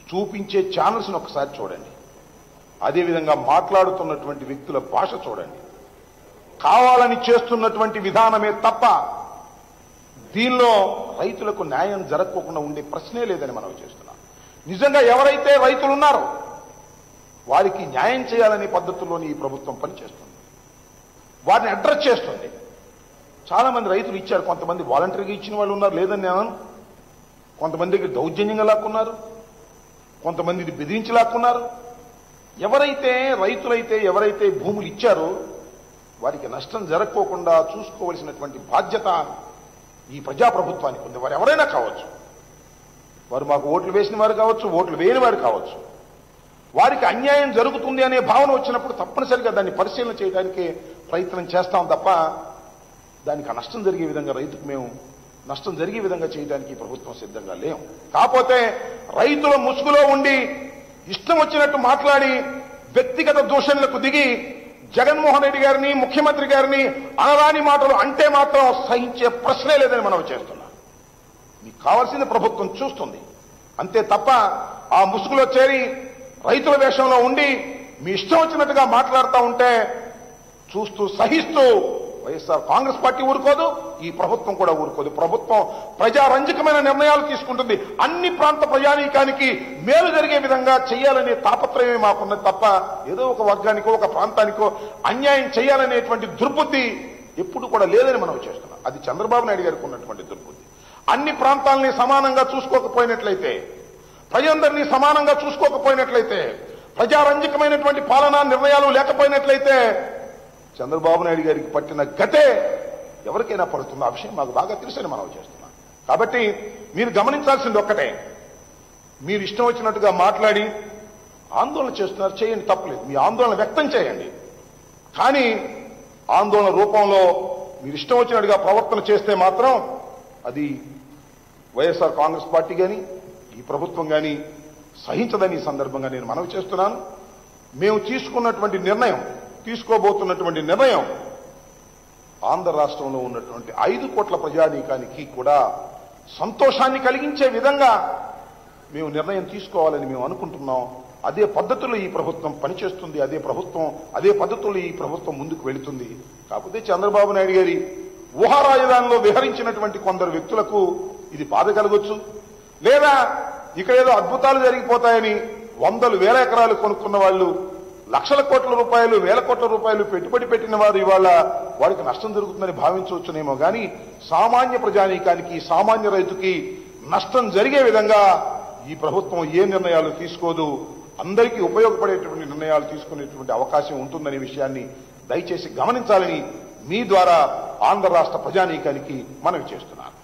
చూపించే ఛానల్స్ని ఒకసారి చూడండి అదేవిధంగా మాట్లాడుతున్నటువంటి వ్యక్తుల భాష చూడండి కావాలని చేస్తున్నటువంటి విధానమే తప్ప దీనిలో రైతులకు న్యాయం జరగకోకుండా ఉండే ప్రశ్నే లేదని మనం చేస్తున్నాం నిజంగా ఎవరైతే రైతులు ఉన్నారో వారికి న్యాయం చేయాలనే పద్ధతుల్లోని ఈ ప్రభుత్వం పనిచేస్తుంది వారిని అడ్రస్ చేస్తుంది చాలా మంది రైతులు ఇచ్చారు కొంతమంది వాలంటరీగా ఇచ్చిన వాళ్ళు ఉన్నారు లేదని నేను అనను. కొంతమందికి దౌర్జన్యంగా లాక్కున్నారు కొంతమంది ఇది బెదిరించి లాక్కున్నారు ఎవరైతే రైతులైతే ఎవరైతే భూములు ఇచ్చారో వారికి నష్టం జరగకోకుండా చూసుకోవలసినటువంటి బాధ్యత ఈ ప్రజాప్రభుత్వానికి ఉంది వారు ఎవరైనా కావచ్చు వారు మాకు ఓట్లు వేసిన వారు కావచ్చు ఓట్లు వేయని వారు కావచ్చు వారికి అన్యాయం జరుగుతుంది అనే భావన వచ్చినప్పుడు తప్పనిసరిగా దాన్ని పరిశీలన చేయడానికి ప్రయత్నం చేస్తాం తప్ప దానికి ఆ నష్టం జరిగే విధంగా రైతుకు మేము నష్టం జరిగే విధంగా చేయడానికి ఈ ప్రభుత్వం సిద్ధంగా లేం కాకపోతే రైతుల ముసుగులో ఉండి ఇష్టం వచ్చినట్టు మాట్లాడి వ్యక్తిగత దూషణలకు దిగి జగన్మోహన్ రెడ్డి గారిని ముఖ్యమంత్రి గారిని అనరాని మాటలు అంటే మాత్రం సహించే ప్రశ్నే లేదని మనం చేస్తున్నాం మీకు కావాల్సింది ప్రభుత్వం చూస్తుంది అంతే తప్ప ఆ ముసుగులో చేరి రైతుల వేషంలో ఉండి మీ ఇష్టం వచ్చినట్టుగా మాట్లాడుతూ ఉంటే చూస్తూ సహిస్తూ వైఎస్ఆర్ కాంగ్రెస్ పార్టీ ఊరుకోదు ఈ ప్రభుత్వం కూడా ఊరుకోదు ప్రభుత్వం ప్రజారంజకమైన నిర్ణయాలు తీసుకుంటుంది అన్ని ప్రాంత ప్రజానీకానికి మేలు జరిగే విధంగా చేయాలనే తాపత్రయమే మాకున్నది తప్ప ఏదో ఒక వర్గానికో ఒక ప్రాంతానికో అన్యాయం చేయాలనేటువంటి దుర్బుద్ధి ఎప్పుడు కూడా లేదని మనం చేస్తున్నాం అది చంద్రబాబు నాయుడు గారికి ఉన్నటువంటి దుర్బుద్ధి అన్ని ప్రాంతాలని సమానంగా చూసుకోకపోయినట్లయితే ప్రజలందరినీ సమానంగా చూసుకోకపోయినట్లయితే ప్రజారంజకమైనటువంటి పాలనా నిర్ణయాలు లేకపోయినట్లయితే చంద్రబాబు నాయుడు గారికి పట్టిన గతే ఎవరికైనా పడుతుంది ఆ విషయం మాకు బాగా తెలుసని మనం చేస్తున్నాం కాబట్టి మీరు గమనించాల్సింది ఒక్కటే మీరు ఇష్టం వచ్చినట్టుగా మాట్లాడి ఆందోళన చేస్తున్నారు చేయండి తప్పలేదు మీ ఆందోళన వ్యక్తం చేయండి కానీ ఆందోళన రూపంలో మీరు ఇష్టం వచ్చినట్టుగా ప్రవర్తన చేస్తే మాత్రం అది వైఎస్ఆర్ కాంగ్రెస్ పార్టీ కానీ ఈ ప్రభుత్వం కానీ సహించదని ఈ సందర్భంగా నేను మనవి చేస్తున్నాను మేము తీసుకున్నటువంటి నిర్ణయం తీసుకోబోతున్నటువంటి నిర్ణయం ఆంధ్ర రాష్ట్రంలో ఉన్నటువంటి ఐదు కోట్ల ప్రజానీకానికి కూడా సంతోషాన్ని కలిగించే విధంగా మేము నిర్ణయం తీసుకోవాలని మేము అనుకుంటున్నాం అదే పద్ధతిలో ఈ ప్రభుత్వం పనిచేస్తుంది అదే ప్రభుత్వం అదే పద్ధతుల్లో ఈ ప్రభుత్వం ముందుకు వెళుతుంది కాకపోతే చంద్రబాబు నాయుడు గారి ఊహా రాజధానిలో విహరించినటువంటి కొందరు వ్యక్తులకు ఇది బాధ కలగొచ్చు లేదా ఇక్కడ ఏదో అద్భుతాలు జరిగిపోతాయని వందలు వేల ఎకరాలు కొనుక్కున్న వాళ్ళు లక్షల కోట్ల రూపాయలు వేల కోట్ల రూపాయలు పెట్టుబడి పెట్టిన వారు ఇవాళ వారికి నష్టం జరుగుతుందని భావించవచ్చునేమో కానీ సామాన్య ప్రజానీకానికి సామాన్య రైతుకి నష్టం జరిగే విధంగా ఈ ప్రభుత్వం ఏ నిర్ణయాలు తీసుకోదు అందరికీ ఉపయోగపడేటువంటి నిర్ణయాలు తీసుకునేటువంటి అవకాశం ఉంటుందనే విషయాన్ని దయచేసి గమనించాలని మీ ద్వారా ఆంధ్ర రాష్ట్ర ప్రజానీకానికి మనవి చేస్తున్నాను